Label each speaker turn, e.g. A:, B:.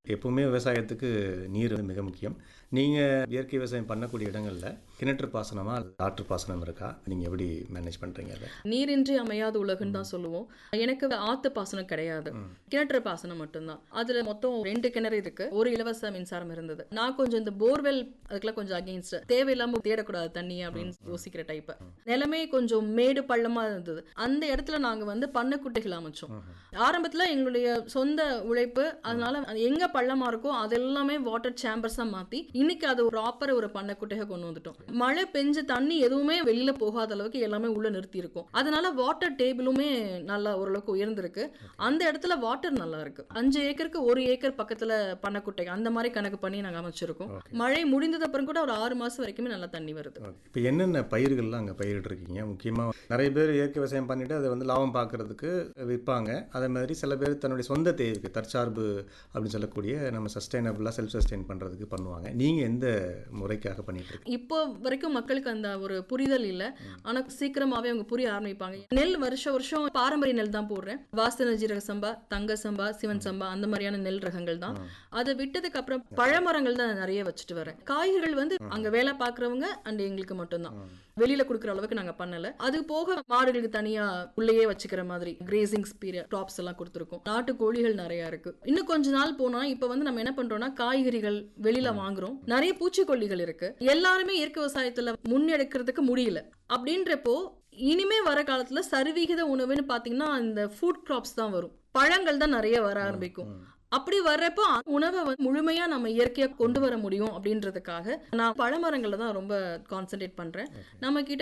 A: எப்பவுமே விவசாயத்துக்கு நீர் வந்து மிக முக்கியம் நீங்கள் இயற்கை விவசாயம் பண்ணக்கூடிய இடங்களில் கிணற்று பாசனமா ஆற்று பாசனம் இருக்கா நீங்கள் எப்படி மேனேஜ் பண்ணுறீங்க அதை
B: நீரின்றி அமையாத உலகுன்னு தான் சொல்லுவோம் எனக்கு ஆத்து பாசனம் கிடையாது கிணற்று பாசனம் மட்டும்தான் அதுல மொத்தம் ரெண்டு கிணறு இருக்கு ஒரு இலவச மின்சாரம் இருந்தது நான் கொஞ்சம் இந்த போர்வெல் அதுக்கெல்லாம் கொஞ்சம் அகெயின்ஸ்ட் தேவையில்லாம தேடக்கூடாது தண்ணி அப்படின்னு யோசிக்கிற டைப் நிலமே கொஞ்சம் மேடு பள்ளமா இருந்தது அந்த இடத்துல நாங்க வந்து பண்ணைக்குட்டைகள் அமைச்சோம் ஆரம்பத்துல எங்களுடைய சொந்த உழைப்பு அதனால அது எங்க பள்ளமா இருக்கோ அதெல்லாமே வாட்டர் சேம்பர்ஸா மாத்தி இன்னைக்கு அது ஒரு ப்ராப்பர் ஒரு பண்ணைக்குட்டையை கொண்டு வந்துட்டோம் மழை பெஞ்ச தண்ணி எதுவுமே வெளியில போகாத அளவுக்கு எல்லாமே உள்ள நிறுத்தி இருக்கும் அதனால வாட்டர் டேபிளுமே நல்லா ஓரளவுக்கு உயர்ந்திருக்கு அந்த இடத்துல வாட்டர் நல்லா இருக்கு அஞ்சு ஏக்கருக்கு ஒரு ஏக்கர் பக்கத்துல பண்ணைக்குட்டை அந்த மாதிரி கணக்கு பண்ணி நாங்க அமைச்சிருக்கோம் மழை முடிந்தது அப்புறம் கூட ஒரு ஆறு மாசம் வரைக்குமே நல்லா தண்ணி வருது
A: இப்போ என்னென்ன பயிர்கள்லாம் அங்கே பயிரிட்டுருக்கீங்க முக்கியமாக நிறைய பேர் இயற்கை விவசாயம் பண்ணிட்டு அதை வந்து லாபம் பார்க்கறதுக்கு விற்பாங்க அதே மாதிரி சில பேர் தன்னுடைய சொந்த தேவைக்கு தற்சார்பு அப்படின்னு சொல்லக்கூடிய நம்ம சஸ்டைனபிளாக செல்ஃப் சஸ்டைன் பண்ணுறதுக்கு பண்ணுவாங்க நீங்கள் எந்த முறைக்காக பண்ணிட்டு இருக்கீங்க
B: இப்போ வரைக்கும் மக்களுக்கு அந்த ஒரு புரிதல் இல்ல ஆனா சீக்கிரமாவே அவங்க புரிய ஆரம்பிப்பாங்க நெல் வருஷம் வருஷம் பாரம்பரிய நெல் தான் போடுறேன் வாசன ஜீரக சம்பா தங்க சம்பா சிவன் சம்பா அந்த மாதிரியான நெல் ரகங்கள் தான் அதை விட்டதுக்கு அப்புறம் பழமரங்கள் தான் நிறைய வச்சுட்டு வரேன் காய்கறிகள் வந்து அங்க வேலை பாக்குறவங்க அண்ட் எங்களுக்கு மட்டும்தான் வெளியில கொடுக்குற அளவுக்கு நாங்க பண்ணல அது போக மாடுகளுக்கு தனியா உள்ளேயே வச்சுக்கிற மாதிரி கிரேசிங் ஸ்பீரியட் டாப்ஸ் எல்லாம் கொடுத்துருக்கோம் நாட்டு கோழிகள் நிறைய இருக்கு இன்னும் கொஞ்ச நாள் போனா இப்ப வந்து நம்ம என்ன பண்றோம்னா காய்கறிகள் வெளியில வாங்குறோம் நிறைய பூச்சிக்கொல்லிகள் இருக்கு எல்லாருமே இயற்கை விவசாயத்துல முன்னெடுக்கிறதுக்கு முடியல அப்படின்றப்போ இனிமே வர காலத்துல சரிவிகித உணவுன்னு பாத்தீங்கன்னா இந்த ஃபுட் கிராப்ஸ் தான் வரும் பழங்கள் தான் நிறைய வர ஆரம்பிக்கும் அப்படி வர்றப்போ உணவை வந்து முழுமையா நம்ம இயற்கையா கொண்டு வர முடியும் அப்படின்றதுக்காக நான் பழமரங்களை தான் ரொம்ப கான்சென்ட்ரேட் பண்றேன் நம்ம கிட்ட